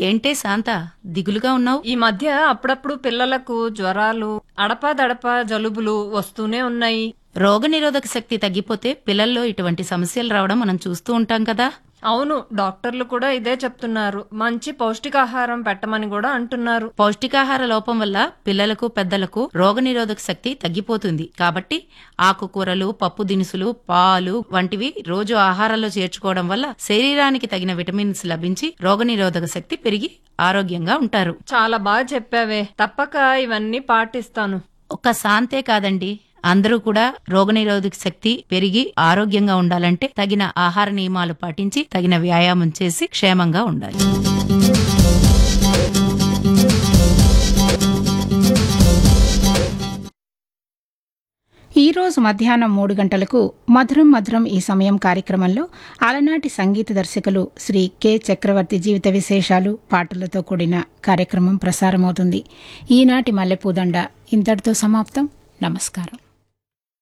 ఏంటే శాంత దిగులుగా ఉన్నావు ఈ మధ్య అప్పుడప్పుడు పిల్లలకు జ్వరాలు అడపాదడప జలుబులు వస్తూనే ఉన్నాయి రోగనిరోధక శక్తి తగ్గిపోతే పిల్లల్లో ఇటువంటి సమస్యలు రావడం మనం చూస్తూ ఉంటాం కదా అవును డాక్టర్లు కూడా ఇదే చెప్తున్నారు మంచి పౌష్టికాహారం పెట్టమని కూడా అంటున్నారు పౌష్టికాహార లోపం వల్ల పిల్లలకు పెద్దలకు రోగనిరోధక శక్తి తగ్గిపోతుంది కాబట్టి ఆకుకూరలు పప్పు దినుసులు పాలు వంటివి రోజు ఆహారంలో చేర్చుకోవడం వల్ల శరీరానికి తగిన విటమిన్స్ లభించి రోగనిరోధక శక్తి పెరిగి ఆరోగ్యంగా ఉంటారు చాలా బాగా చెప్పావే తప్పక ఇవన్నీ పాటిస్తాను ఒక్క శాంతే కాదండి అందరూ కూడా రోగనిరోధక శక్తి పెరిగి ఆరోగ్యంగా ఉండాలంటే తగిన ఆహార నియమాలు పాటించి తగిన వ్యాయామం చేసి క్షేమంగా ఉండాలి ఈ రోజు మధ్యాహ్నం మూడు గంటలకు మధురం మధురం ఈ సమయం కార్యక్రమంలో అలనాటి సంగీత దర్శకులు శ్రీ కె చక్రవర్తి జీవిత విశేషాలు పాటలతో కూడిన కార్యక్రమం ప్రసారమవుతుంది ఈనాటి మల్లెపూదండ ఇంతటితో సమాప్తం నమస్కారం